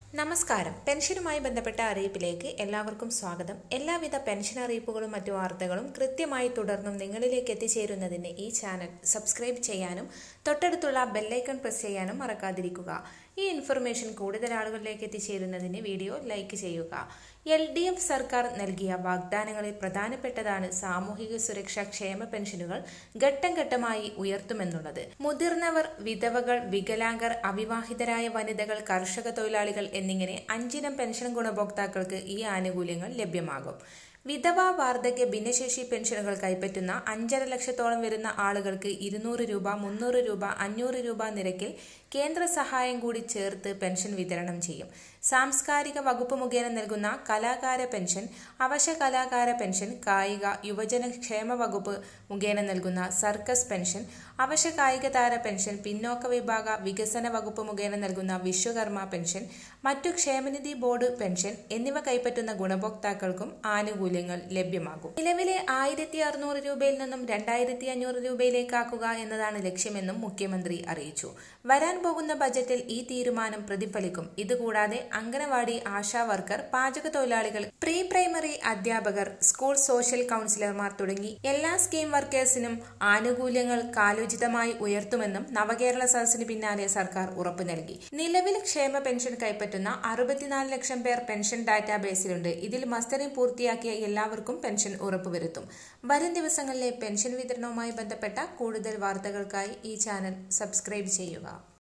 നമസ്കാരം പെൻഷനുമായി ബന്ധപ്പെട്ട അറിയിപ്പിലേക്ക് എല്ലാവർക്കും സ്വാഗതം എല്ലാവിധ പെൻഷൻ അറിയിപ്പുകളും മറ്റു വാർത്തകളും കൃത്യമായി തുടർന്നും നിങ്ങളിലേക്ക് എത്തിച്ചേരുന്നതിന് ഈ ചാനൽ സബ്സ്ക്രൈബ് ചെയ്യാനും തൊട്ടടുത്തുള്ള ബെല്ലൈക്കൺ പ്രസ് ചെയ്യാനും മറക്കാതിരിക്കുക ഈ ഇൻഫർമേഷൻ കൂടുതൽ ആളുകളിലേക്ക് എത്തിച്ചേരുന്നതിന് വീഡിയോ ലൈക്ക് ചെയ്യുക എൽ ഡി എഫ് സർക്കാർ നൽകിയ വാഗ്ദാനങ്ങളിൽ പ്രധാനപ്പെട്ടതാണ് സാമൂഹിക സുരക്ഷാ ക്ഷേമ പെൻഷനുകൾ ഘട്ടം ഘട്ടമായി ഉയർത്തുമെന്നുള്ളത് മുതിർന്നവർ വിധവകൾ വികലാംഗർ അവിവാഹിതരായ വനിതകൾ കർഷക തൊഴിലാളികൾ എന്നിങ്ങനെ അഞ്ചിനം പെൻഷൻ ഗുണഭോക്താക്കൾക്ക് ഈ ആനുകൂല്യങ്ങൾ ലഭ്യമാകും വിധവ വാർദ്ധക്യ ഭിന്നശേഷി പെൻഷനുകൾ കൈപ്പറ്റുന്ന അഞ്ചര ലക്ഷത്തോളം വരുന്ന ആളുകൾക്ക് ഇരുന്നൂറ് രൂപ മുന്നൂറ് രൂപ അഞ്ഞൂറ് രൂപ നിരക്കിൽ കേന്ദ്ര സഹായം കൂടി ചേർത്ത് പെൻഷൻ വിതരണം ചെയ്യും സാംസ്കാരിക വകുപ്പ് മുഖേന നൽകുന്ന കലാകാര പെൻഷൻ അവശ കലാകാര പെൻഷൻ കായിക യുവജന ക്ഷേമ വകുപ്പ് മുഖേന നൽകുന്ന സർക്കസ് പെൻഷൻ അവശ കായിക താര പെൻഷൻ പിന്നോക്ക വിഭാഗ വികസന വകുപ്പ് മുഖേന നൽകുന്ന വിശ്വകർമ്മ പെൻഷൻ മറ്റു ക്ഷേമനിധി ബോർഡ് പെൻഷൻ എന്നിവ കൈപ്പറ്റുന്ന ഗുണഭോക്താക്കൾക്കും ആനുകൂല്യങ്ങൾ ലഭ്യമാകും നിലവിലെ ആയിരത്തി അറുന്നൂറ് രൂപയിൽ നിന്നും രണ്ടായിരത്തി അഞ്ഞൂറ് രൂപയിലേക്കാക്കുക എന്നതാണ് ലക്ഷ്യമെന്നും മുഖ്യമന്ത്രി അറിയിച്ചു വരാൻ പോകുന്ന ബജറ്റിൽ ഈ തീരുമാനം പ്രതിഫലിക്കും ഇതുകൂടാതെ അംഗനവാടി ആശാ വർക്കർ പാചക തൊഴിലാളികൾ പ്രീ പ്രൈമറി അധ്യാപകർ സ്കൂൾ സോഷ്യൽ കൗൺസിലർമാർ തുടങ്ങി എല്ലാ സ്കീം വർക്കേഴ്സിനും ആനുകൂല്യങ്ങൾ കാലോചിതമായി ഉയർത്തുമെന്നും നവകേരള സദസ്സിന് പിന്നാലെ സർക്കാർ ഉറപ്പു നൽകി നിലവിൽ ക്ഷേമ പെൻഷൻ കൈപ്പറ്റുന്ന അറുപത്തിനാല് ലക്ഷം പേർ പെൻഷൻ ഡാറ്റാബേസിലുണ്ട് ഇതിൽ മസ്റ്ററിംഗ് പൂർത്തിയാക്കിയ എല്ലാവർക്കും പെൻഷൻ ഉറപ്പുവരുത്തും വരും ദിവസങ്ങളിലെ പെൻഷൻ വിതരണവുമായി ബന്ധപ്പെട്ട കൂടുതൽ വാർത്തകൾക്കായി ഈ ചാനൽ സബ്സ്ക്രൈബ് ചെയ്യുക